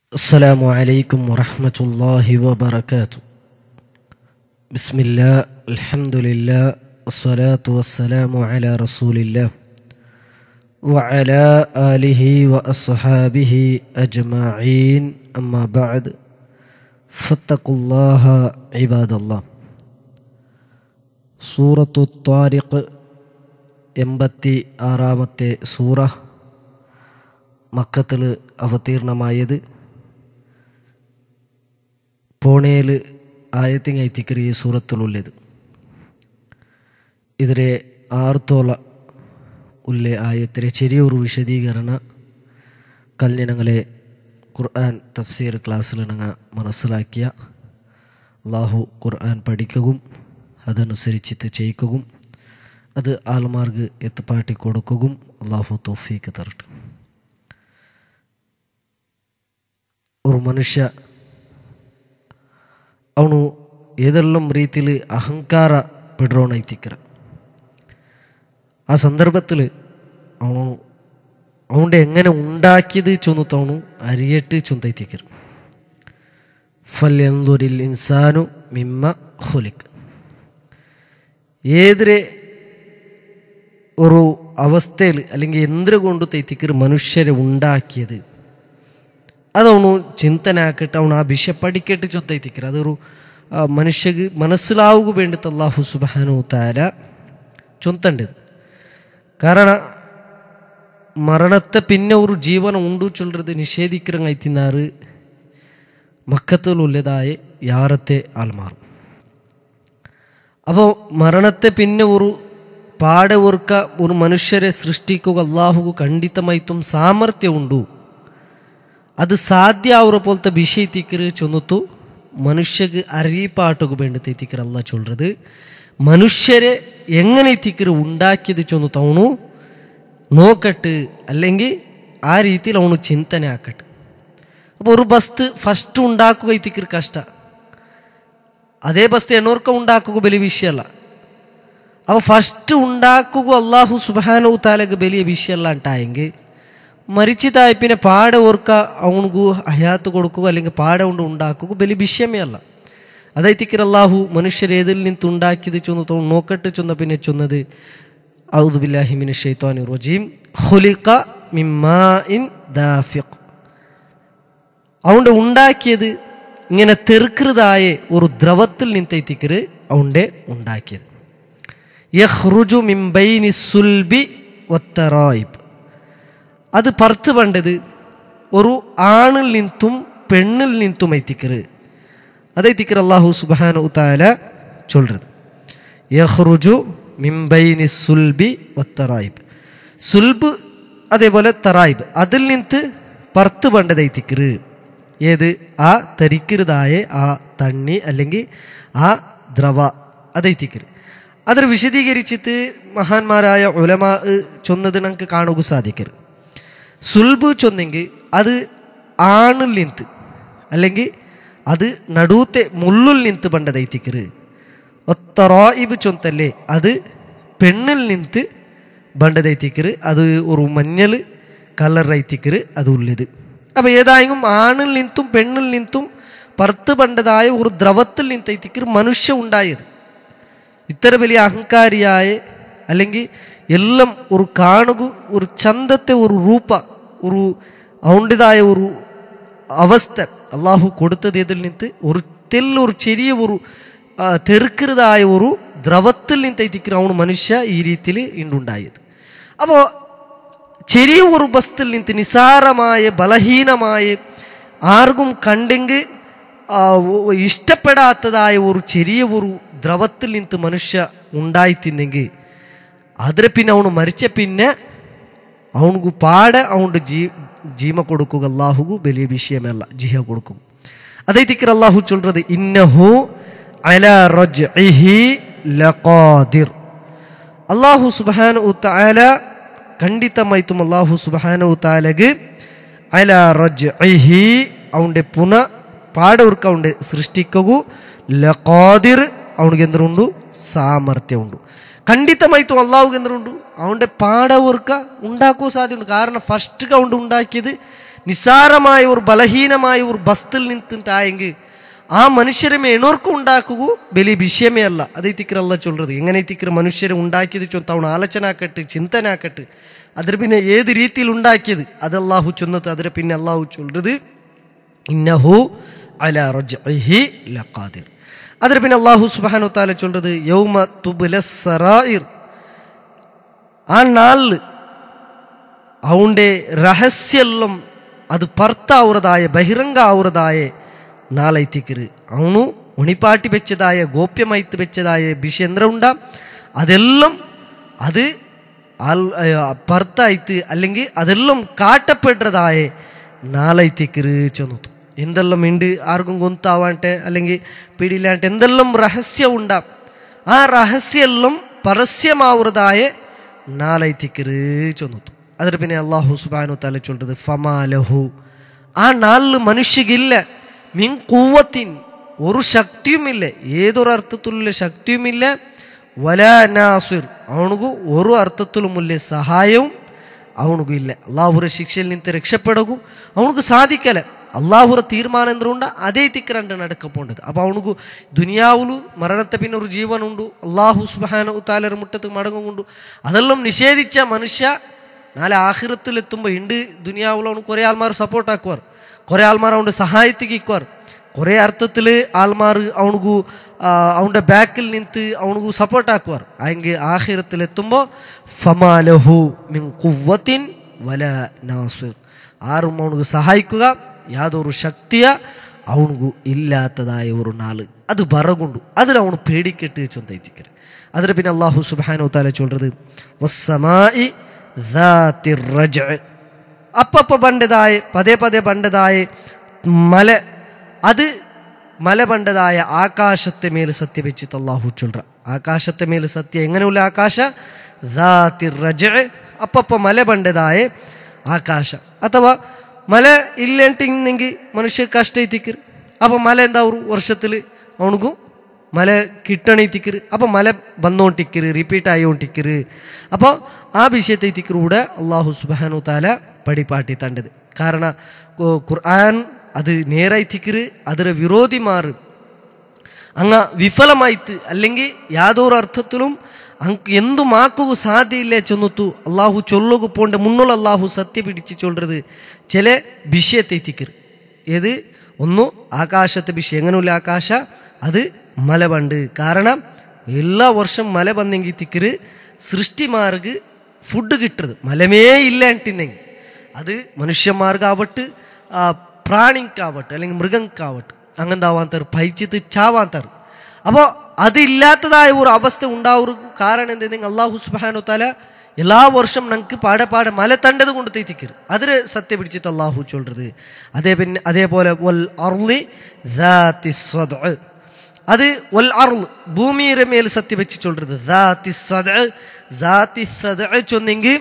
السلام عليكم ورحمة الله وبركاته بسم الله الحمد لله والصلاة والسلام على رسول الله وعلى آله وأصحابه أجمعين أما بعد فاتقوا الله عباد الله സൂറത്തു ത്വാരിഖ് എൺപത്തി ആറാമത്തെ സൂറ മക്കത്തിൽ അവതീർണമായത് ಪೋಣೆಯಲ್ಲಿ ಆಯತಿಂಗ್ ಐತಿಕರಿ ಈ ಸೂರತ್ತುಲುಲ್ಲೆದು ഇതിലെ ആർത്തോള ഉള്ളെ ആയത്തിലെ ചെറിയൊരു വിശദീകരണ കല്യാണങ്ങളെ ഖുർആൻ തഫ്സീർ ക്ലാസ്സിൽ ഞങ്ങൾ മനസ്സിലാക്കിയ അള്ളാഹു ഖുർആൻ പഠിക്കുകയും അതനുസരിച്ചിട്ട് ചെയ്യിക്കുകയും അത് ആൾമാർക്ക് എത്തുപാട്ടി കൊടുക്കുകയും അള്ളാഹു തോഫീക്ക് തരട്ടെ ഒരു ಮನುಷ್ಯ ಅವನು ಏದೆಲ್ಲಂ ರೀತಿಲಿ ಅಹಂಕಾರ ಬಿಡ್ರೋಣೈತಿಕ್ಕರ ആ സന്ദർഭത്തിൽ അവನು അവൻ്റെ എങ്ങനെ ഉണ്ടാക്കിയത് ചൊന്നിത്തവണു അരിയട്ട് ചൊന്തൈത്തിക്കർ ഫല്യന്തുരിൽ ഇൻസാനു മിമ്മ ഹുലിക് ഏതിരെ ഒരു അവസ്ഥയിൽ അല്ലെങ്കിൽ എന്തുകൊണ്ട് തൈത്തിക്കർ മനുഷ്യരെ ഉണ്ടാക്കിയത് അതവನು ಚಿಂತನೆ ಹಾಕಿಟ್ಟು ಅವನು ಆ ವಿಷಯ ಪಡಿಕೆಟ್ಟು ಚೊತ್ತೈತಿಕ್ಕಿರ ಅതൊരു ಮನುಷ್ಯಗೆ മനസ്സിലാവുക വേണ്ടിയിട്ട് അള്ളാഹു സുബാനു താര ചൊന്തണ്ടത് കാരണം മരണത്തെ പിന്നെ ഒരു ജീവനം ഉണ്ടു ചൊല്ലത് നിഷേധിக்கிறങ്ങായിത്തിനാറ് മക്കത്തിലുള്ളതായ യാറത്തെ ആൾമാറും അപ്പോൾ മരണത്തെ പിന്നെ ഒരു പാടെ ഓർക്ക ഒരു മനുഷ്യരെ സൃഷ്ടിക്കുക അള്ളാഹുക്ക് ಖಂಡಿತമായിട്ടും സാമರ್ಥ്യമുണ്ടു അത് സാധ്യ ആവുற പോലത്തെ വിഷയ തിക്കറ് ചൊന്നിത്തു മനുഷ്യക്ക് അറിയിപ്പാട്ടുക വേണ്ടി തെത്തിക്കർ അല്ല ചൊല്ലത് മനുഷ്യരെ എങ്ങനെ തിക്കറ് ഉണ്ടാക്കിയത് ചൊന്നിത്തു അവണു നോക്കട്ട് അല്ലെങ്കിൽ ആ രീതിയിൽ അവನು ചിന്തನೆ ആക്കട്ട് അപ്പോൾ ഒരു ബസ്ത് ഫസ്റ്റ് ഉണ്ടാക്കുക ഇത്തിക്കർ കഷ്ട അതേ ബസ്ത് എന്നോർക്ക ഉണ്ടാക്കുക വലിയ വിഷയമല്ല അപ്പോൾ ഫസ്റ്റ് ഉണ്ടാക്കുക അള്ളാഹു സുബാനു താലക്ക് വലിയ വിഷയമല്ല ഉണ്ടായെങ്കിൽ മരിച്ചിതായി പിന്നെ പാട ഓർക്ക അവനക്ക് ഹയാത്ത് കൊടുക്കുക അല്ലെങ്കിൽ പാട കൊണ്ട് ഉണ്ടാക്കുക വലിയ വിഷയമേ അല്ല അതൈത്തിക്കർ അള്ളാഹു മനുഷ്യരേതിൽ നിന്ന് ഉണ്ടാക്കിയത് ചൊന്ന് തോ നോക്കട്ട് ചൊന്ന പിന്നെ ചൊന്നത് ഔദുബില്ലാഹിമിന് ഷെയ്ത്താൻ റജീം ഹുലിക്ക മിമ്മാഇൻ ദാഫിഖ് അവൻ്റെ ഉണ്ടാക്കിയത് ഇങ്ങനെ തെറുക്കൃതായ ഒരു ദ്രവത്തിൽ നിന്നൈത്തിക്കര് അവൻ്റെ ഉണ്ടാക്കിയത് യഹ്റുജു മിംബൈനി സുൽബി ഒത്തറായിബ് അത് പുറത്ത് പണ്ടത് ഒരു ആണിൽ നിന്നും പെണ്ണിൽ നിന്നും എത്തിക്കറ് അതൈത്തിക്കർ അള്ളാഹു സുബാന ഉത്താല ചൊല്ലത് യഹ്റുജു മിംബൈനി സുൽബി വത്തറായിബ് സുൽബ് അതേപോലെ തറായിബ് അതിൽ നിന്ന് പുറത്ത് പണ്ടതൈത്തിക്കറ് ഏത് ആ തരിക്കരുതായ ആ തണ്ണി അല്ലെങ്കിൽ ആ ദ്രവ അതൈത്തിക്കറ് അതിൽ വിശദീകരിച്ചിട്ട് മഹാന്മാരായ ഉലമാ ചൊന്നത് നമുക്ക് കാണുക സാധിക്കരുത് സുൽബ് ചൊന്നെങ്കിൽ അത് ആണിൽ നിന്ത് അല്ലെങ്കിൽ അത് നടുത്തെ മുള്ളിൽ നിന്ത് പണ്ടതൈത്തിക്കറ് ഒത്തറോയിബ് ചൊന്തല്ലേ അത് പെണ്ണിൽ നിന്ത് ബണ്ടതൈത്തിക്കറ് അത് ഒരു മഞ്ഞൾ കളർ ഐത്തിക്കറ് അത് ഉള്ളത് അപ്പോൾ ഏതായെങ്കിലും ആണിൽ നിന്നും പെണ്ണിൽ നിന്നും പുറത്ത് പണ്ടതായ ഒരു ദ്രവത്തിൽ നിന്നൈത്തിക്കറ് മനുഷ്യ ഉണ്ടായത് ഇത്ര വലിയ അഹങ്കാരിയായ അല്ലെങ്കിൽ എല്ലാം ഒരു കാണുക ഒരു ചന്തത്തെ ഒരു രൂപ ഒരു അവൻ്റെതായ ഒരു അവസ്ഥ അള്ളാഹു കൊടുത്തത് ഇതിൽ നിന്ന് ഒരു തെല്ലൊരു ചെറിയ ഒരു തെറുക്കരുതായ ഒരു ദ്രവത്തിൽ നിന്ന് എത്തിക്കുന്ന അവന് മനുഷ്യ ഈ രീതിയിൽ ഇണ്ടുണ്ടായത് അപ്പോൾ ചെറിയ ഒരു വസ്തുവിൽ നിന്ന് നിസാരമായ ബലഹീനമായ ആർക്കും കണ്ടെങ്കിൽ ഇഷ്ടപ്പെടാത്തതായ ഒരു ചെറിയ ഒരു ദ്രവത്തിൽ നിന്ന് മനുഷ്യ ഉണ്ടായിത്തിന്നെങ്കിൽ ಆದರೆ പിന്നെ ಅವನು ಮರಿಚ പിന്നെ ಅವನಿಗೂ ಪಾಡ ಅವನು ಜೀ ಜೀಮ ಕೊಡುಕು ಅಲ್ಲಾಹುಗೂ ಬೆಲೆಯ ವಿಷಯಮಲ್ಲ ಜಿಹ ಕೊಡುಕು ಅದೇ ತಿಕ್ಕರ ಅಲ್ಲಾಹು ಚೊಲ್றது ಇನ್ನಹು ಅಲ ರಜ್ಇಹಿ ಲಕಾದಿರ್ ಅಲ್ಲಾಹು ಸುಬ್ಹಾನ ಉತಾಲ ಖಂಡಿತമായിട്ടും അല്ലാഹു സുബ്ഹാനഹു തആലക്ക് അല റജ്ഇഹി അവന്റെ പുന പാടവർക്ക് അവന്റെ സൃഷ്ടിക്കൂ ലഖാദിർ ಅವನಿಗೆ ಎಂದ್ರುಂಡು ಸಾಮರ್ಥ್ಯ ಉಂಡು ಖಂಡಿತಮಾಯ್ತು ಅಲ್ಲಾಹುಗೆ ಎಂದ್ರುಂಡು ಅವൻ്റെ പാടവർക്ക് ഉണ്ടാക്കുവാൻ സാധ്യതയുണ്ട് കാരണം ഫസ്റ്റ് കൗണ്ട് ഉണ്ടാക്കിയത് നിസാരമായ ഒരു ബലഹീനമായ ഒരു ബസ്തിൽ നിന്നിട്ടായെങ്കിൽ ആ മനുഷ്യരെ എണോർക്കും ഉണ്ടാക്കുക വലിയ വിഷയമേ അല്ല അതേ തിക്കറല്ല ചൊല്ലത് എങ്ങനെ തിക്കർ മനുഷ്യരെ ഉണ്ടാക്കിയത് ചൊന്ന അവൻ ആലോചനാക്കട്ട് ചിന്തനാക്കട്ട് അതിൽ പിന്നെ ഏത് രീതിയിൽ ഉണ്ടാക്കിയത് അത് അള്ളാഹു ചൊന്നത് അതിൽ പിന്നെ അള്ളാഹു ചൊല്ലത് ഇന്നഹു അല റജ്ഇഹി ലഖാദിർ അതിൽ പിന്നെ അള്ളാഹു സുബ്ഹാനഹു താല ചൊല്ലത് യൗമ തുബ്ല സറായിർ ആ നാളിൽ അവൻ്റെ രഹസ്യെല്ലാം അത് ಪರ್ತಾವ್ರದಾಯ ಬಹಿರಂಗ ಆವ್ರದಾಯ ನಾಲೈತಿಕಿರು ಅವನು ಉಣಿಪಾಟಿ ಬೆಚ್ಚದಾಯ ಗೋಪ್ಯಮೈತ್ ಬೆಚ್ಚದಾಯ ಬಿಷೇಂದ್ರ ಉಂಡ അതെല്ലാം അത് ആൽ- ആ, പുറത്തായിട്ട് അല്ലെങ്കിൽ അതെല്ലാം കാട്ടപ്പെട്ടതായ നാളൈത്തേക്കര് ചെന്നു എന്തെല്ലാം ഉണ്ട് ആർക്കും ഗൊന്താവാട്ടെ അല്ലെങ്കിൽ പിടിയിലാട്ടെ എന്തെല്ലാം രഹസ്യം ഉണ്ടാ ആ രഹസ്യെല്ലാം പരസ്യമാവുന്നതായ നാളൈത്തേക്കര് ചെന്നു അതിൽ പിന്നെ അള്ളാഹു സുബാനു തല ചൊല്ലത് ഫമാലഹു ആ നാളിൽ മനുഷ്യകില്ല മിൻ കൂവത്തിൻ ഒരു ശക്തിയുമില്ല ഏതൊരു അർത്ഥത്തിലുള്ള ശക്തിയുമില്ല വല നാസിർ ಅವನಿಗೂ ഒരു ಅರ್ಥത്തിലുമുള്ള ಸಹಾಯവും ಅವನಿಗೂ ಇಲ್ಲ ಅಲ್ಲಾಹುರ ಶಿಕ್ಷೆಯಲ್ಲಿ ನಿಂತು രക്ഷപ്പെടകൂ ಅವನಿಗೂ ಸಾಧಿಕಲ അള്ളാഹുറ തീരുമാനം എന്തുണ്ട് അതേ തിക്കരണ്ട് നടക്കപ്പോണ്ടത് അപ്പോൾ അവനുക്ക് ദുനിയാവുലു മരണത്തെ പിന്നെ ഒരു ജീവനുണ്ട് അള്ളാഹു സുബാന ഉത്താലർ മുട്ടത്ത് മടങ്ങുകൊണ്ടു അതെല്ലാം നിഷേധിച്ച മനുഷ്യ നാളെ ആഹിറത്തിലെത്തുമ്പോൾ ഉണ്ട് ദുനിയാവുൽ അവന് കുറേ ആൾമാർ സപ്പോർട്ട് ആക്കുവാർ കുറേ ആൾമാർ അവൻ്റെ സഹായത്തിക്ക് ഇക്കുവാർ കുറേ അർത്ഥത്തിൽ ആൾമാർ അവനുക്ക് അവൻ്റെ ബാക്കിൽ നിന്ത് അവനുക്ക് സപ്പോർട്ട് ആക്കുവാർ അയെങ്കിൽ ആഹിറത്തിലെത്തുമ്പോൾ ഫമാലഹു മിൻ കുവ്വത്തിൻ വല നാസിർ ആരും അവനുക്ക് സഹായിക്കുക യാതൊരു ശക്തിയ ಅವನಿಗೂ ಇಲ್ಲಾತದಾಯ ഒരു നാള് അത് ಬರಗುಂಡು അതിൽ ಅವನು പേടിക്കെട്ട് ചൊന്തೈತಿക്കರು അതിൽ പിന്നെ അള്ളാഹു സുബാനു താല ചൊല്றது വസ്സമായി ذاتിർ റജ്അ. അപ്പപ്പ പണ്ടതായ പതേ പതേ പണ്ടതായ മല അത് മല പണ്ടതായ ആകാശത്തെ മേൽ സത്യ വെച്ചിട്ട് അള്ളാഹു ചൊല്ற ആകാശത്തെ മേൽ സത്യ എങ്ങനെയുള്ള ആകാശ ذاتിർ റജ്അ. അപ്പപ്പ മല പണ്ടതായ ആകാശ ಅಥವಾ ಮಳೆ ಇಲ್ಲೆಂಟಿಂಗಿ ಮನುಷ್ಯ ಕಷ್ಟ ಐತಿಕ್ಕಿರಿ ಅಪ್ಪ ಮಳೆ ಎಂದ ಅವರು ವರ್ಷದಲ್ಲಿ ಅವನಿಗೂ ಮಳೆ കിട്ടണീത്തിക്കര് അപ്പം മല വന്നോണ്ടിക്കര് റിപ്പീറ്റ് ആയോണ്ടിക്കര് അപ്പോൾ ആ വിഷയത്തേത്തിക്കർ കൂടെ അള്ളാഹു സുബാനു താല പടിപ്പാട്ടി തണ്ടത് കാരണം ഖു- ഖുർആൻ അത് നേരായിത്തിക്കര് അതിലെ വിരോധിമാർ അങ്ങ വിഫലമായിട്ട് അല്ലെങ്കിൽ യാതൊരു അർത്ഥത്തിലും ಅಂಕ್ ಎಂದು ಮಾಕುಗು ಸಾಧ್ಯ ಇಲ್ಲ ಚೆನ್ನುತ್ತು ಅಲ್ಲಾಹು ಚೊಲ್ಲೋಗು ಪೋಂಡ ಮುನ್ನೋಲ ಅಲ್ಲಾಹು ಸತ್ಯ പിടിച്ച് ചൊല്ലത് ചില വിഷയത്തെ തിക്കർ ഏത് ഒന്ന് ആകാശത്തെ വിഷയം എങ്ങനെയുള്ള ആകാശ അത് മല പണ്ട് കാരണം എല്ലാ വർഷം മല വന്നെങ്കിൽ തിക്കര് സൃഷ്ടിമാർക്ക് ഫുഡ് കിട്ടത് മലമേ ഇല്ല ಅಂಟಿನೆಂಗೆ അത് മനുഷ്യന്മാർക്കാവട്ട് ആ, പ്രാണിക്കാവട്ടെ അല്ലെങ്കിൽ മൃഗങ്ങൾക്കാവട്ടെ അങ്ങനത്താവാന്താറ് പൈച്ചിത്ത് ചാവാന്താറ് അപ്പോൾ അതില്ലാത്തതായ ഒരു അവസ്ഥ ഉണ്ടാവുക കാരണം എന്തെങ്കിൽ അള്ളാഹു സുബാനു തല എല്ലാ വർഷം നമുക്ക് പാടെ പാടെ മല തണ്ടത് കൊണ്ട് തെറ്റിക്കരു അതിൽ സത്യം പിടിച്ചിട്ട് അള്ളാഹു ചൊല്ലത് അതേ പിന്നെ അതേപോലെ വൽ അർളി ذات الصدع. അത് വൽ അർള് ഭൂമിയുടെ മേൽ സത്യം വെച്ച് ചൊല്ലത് ذات الصدع. ذات الصدع ചൊന്നെങ്കിൽ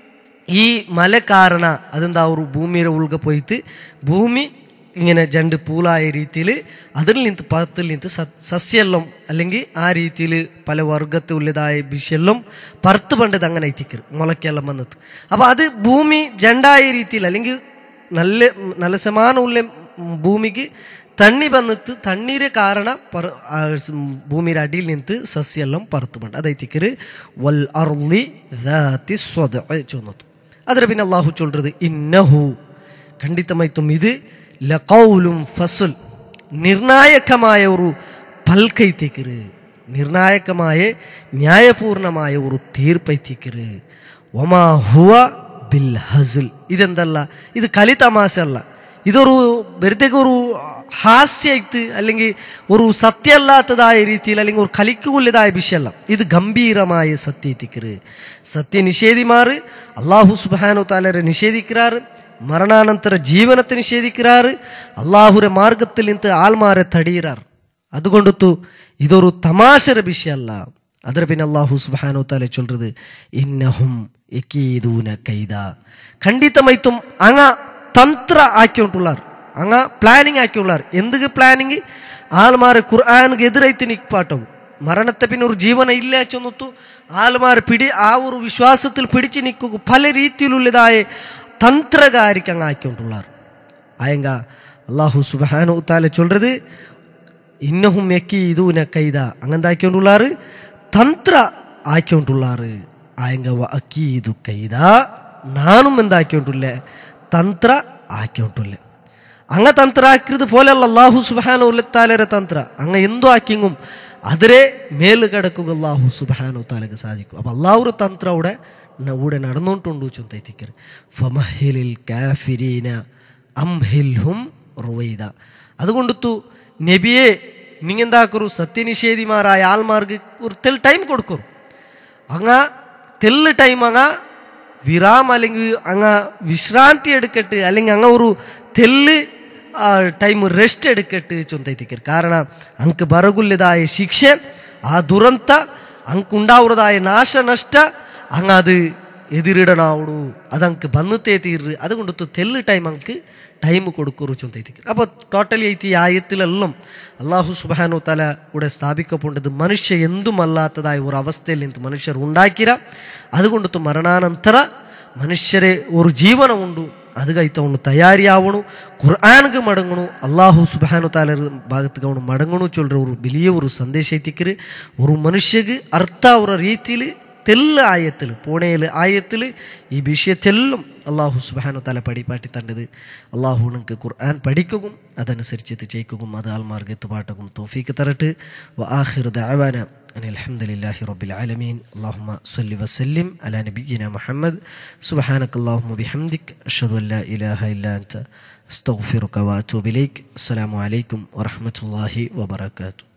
ഈ മല കാരണ അതെന്താ ഒരു ഭൂമിയുടെ ഉൾക പോയിട്ട് ഭൂമി ഇങ്ങനെ ജണ്ട് പൂലായ രീതിയിൽ അതിൽ നിന്ന് പത്തിൽ നിന്ന് സ- സസ്യെല്ലാം അല്ലെങ്കിൽ ആ രീതിയിൽ പല വർഗത്തുള്ളതായ വിഷയെല്ലാം പറുത്ത് പണ്ടത് അങ്ങനെ എത്തിക്കരു മുളക്കെല്ലാം വന്നത് അപ്പോൾ അത് ഭൂമി ജണ്ടായ രീതിയിൽ അല്ലെങ്കിൽ നല്ല നല്ല സമാനമുള്ള ഭൂമിക്ക് തണ്ണി വന്നിട്ട് തണ്ണീരെ കാരണ പറ ആ സ് ഭൂമിയുടെ അടിയിൽ നിന്ന് സസ്യെല്ലാം പറുത്ത് പണ്ട് അതൈത്തിക്കര് വൽ അർലി ذات الصدع ചൊന്നത് അതിൽ പിന്നെ അള്ളാഹു ചൊല്ലത് ഇന്നഹു ಖಂಡಿತಮಾಯ್ತು ಇದು ಲಕೌಲುಂ ಫಸುಲ್ ನಿರ್ಣಾಯಕമായ ഒരു പൽക്കൈത്തേക്കര് നിർണായകമായ ന്യായപൂർണമായ ഒരു തീർപ്പൈത്തേക്കര് ഒമാ ഹുവ ബിൽ ഹസുൽ ഇതെന്തല്ല ഇത് കലി തമാശ അല്ല ഇതൊരു വെറുതെ ഒരു ഹാസ്യായിട്ട് അല്ലെങ്കിൽ ഒരു സത്യമല്ലാത്തതായ രീതിയിൽ അല്ലെങ്കിൽ ഒരു കലിക്കുകൊല്ലതായ വിഷയമല്ല ഇത് ഗംഭീരമായ സത്യത്തിക്കറ് സത്യ നിഷേധിമാറ് അള്ളാഹു സുബാനു താലരെ നിഷേധിക്കാറ് മരണാനന്തര ജീവനത്തെ നിഷേധിക്കാറ് അള്ളാഹുരെ മാർഗത്തിൽ നിന്ന് ആൾമാരെ തടീറാർ അതുകൊണ്ടു ഇതൊരു തമാശര വിഷയമല്ല ಅದರ ಪಿನ್ ಅಲ್ಲಾಹು ಸುಬ್ಹಾನು ತಾಲೆ ಚೊಲ್றது ಇನ್ನಹುಂ ಯಕೀದೂನ ಕೈದ ಖಂಡಿತಮೈತುಂ ಅಂಗ ತಂತ್ರ ಹಾಕಿਉਂಟುಳ್ಳಾರ್ ಅಂಗ ಪ್ಲಾನಿಂಗ್ ಹಾಕಿஉள்ளಾರ್ ಎಂದಿಗೆ ಪ್ಲಾನಿಂಗ್ ಆಲ್ಮಾರ ഖുർആാനുക്ക് എതിരായിട്ട് നിൽപ്പാട്ടവും മരണത്തെ പിന്നെ ഒരു ജീവന ഇല്ല ചെന്നത്തു ആൽമാർ പിടി ആ ഒരു വിശ്വാസത്തിൽ പിടിച്ചു നിൽക്കുക പല രീതിയിലുള്ളതായ തന്ത്രകാരിക്ക് അങ്ങ് ആക്കിക്കൊണ്ടുള്ളാർ ஆயங்க அல்லாஹு சுபஹானு தால சொல்றது இன்னஹும் எக்கி இதுன கைதா அங்கந்தாக்கியுள்ளாரு തന്ത്ര ആക്കിക്കൊണ്ടുള്ളാറ് ആയങ്ക അക്കീതു കൈതാ നാനും എന്താക്കിക്കൊണ്ടില്ല തന്ത്ര ആക്കിക്കൊണ്ടില്ല അങ്ങ തന്ത്ര ആക്കിയത് പോലെയല്ല അള്ളാഹു സുബാനു ഉല്ലത്താലരെ തന്ത്ര അങ്ങ എന്തോ ആക്കിങ്ങും അതിരെ മേല് കിടക്കുക അള്ളാഹു സുബാനു താലക്ക് സാധിക്കും അപ്പം അള്ളാഹുര തന്ത്ര അവിടെ ഇവിടെ നടന്നുകൊണ്ടുണ്ടു ചൊന്തൈത്തിക്കർ ഫമഹിലിൽ കാഫിരീന അംഹിൽഹും റുവൈദ അതുകൊണ്ടു നബിയെ നിങ്ങെന്താക്കറു സത്യനിഷേധിമാരായ ആൾമാർക്ക് ഒരു തെൽ ടൈം കൊടുക്കും അങ്ങ തെല്ല് ടൈം അങ്ങ വിറാം അല്ലെങ്കിൽ അങ്ങ വിശ്രാന്തി എടുക്കട്ട് അല്ലെങ്കിൽ അങ്ങ ഒരു തെല്ല് ടൈം ರೆಸ್ಟ್ എടുക്കട്ട് ചൊന്തೈತಿക്കർ കാരണം ಅಂಕ್ ಬರಗುಲ್ಲದಾಯ ಶಿಕ್ಷೆ ಆ ದುರಂತ ಅಂಕುಂಡಾವುರದಾಯ ನಾಶ ನಷ್ಟ അങ്ങ അത് എതിരിടണാവുടു അതങ്ക് ബന്നത്തേ തീര് അതുകൊണ്ട് തെല്ല് ടൈം അങ്ക് ടൈം കൊടുക്കുറു ചൊന്തೈತಿക്ക് അപ്പോൾ ടോട്ടലി ಐತಿ ಈ ಆಯತ್ತಿಲೆಲ್ಲಂ ಅಲ್ಲಾಹು ಸುಬಹಾನು ತಲ ಕೂಡ സ്ഥാപിക്കപ്പെട്ടത് മനുഷ്യ എന്തുമല്ലാത്തതായ ഒരു അവസ്ഥയിൽ നിന്ന് മനുഷ്യർ ഉണ്ടാക്കിര അതുകൊണ്ടു മരണാനന്തര മനുഷ്യരെ ഒരു ജീവനമുണ്ടു അത് കൈത്ത ಅವನು ತಯಾರಿಯಾವಣು ഖുർആാനുക്ക് മടങ്ങണു അള്ളാഹു സുബാനു താല ഭാഗത്തുക്ക് ಅವನು മടങ്ങണു ചൊല്ലുற ഒരു വലിയ ഒരു സന്ദേശ ಐತಿಕ್ಕಿರಿ ഒരു മനുഷ്യക്ക് ಅರ್ಥ ಅವರ ರೀತಿಲಿ തെല്ല ആയത്തിൽ പൂണയിൽ ആയത്തിൽ ഈ വിഷയത്തെല്ലാം അള്ളാഹു സുബാനു തല പടിപ്പാട്ടി തണ്ടത് അള്ളാഹു നിങ്ങൾക്ക് ഖുർആൻ പഠിക്കുകയും അതനുസരിച്ച് ചെയ്യിക്കുകയും അത് ആൽമാർക്ക് എത്തുപാട്ടകും തോഫീക്ക് തരട്ട് വആഖിർ ദഅവാന أن الحمد لله رب العالمين اللهم صل وسلم على نبينا محمد سبحانك اللهم وبحمدك أشهد أن لا إله إلا أنت أستغفرك وأتوب إليك السلام عليكم ورحمة الله وبركاته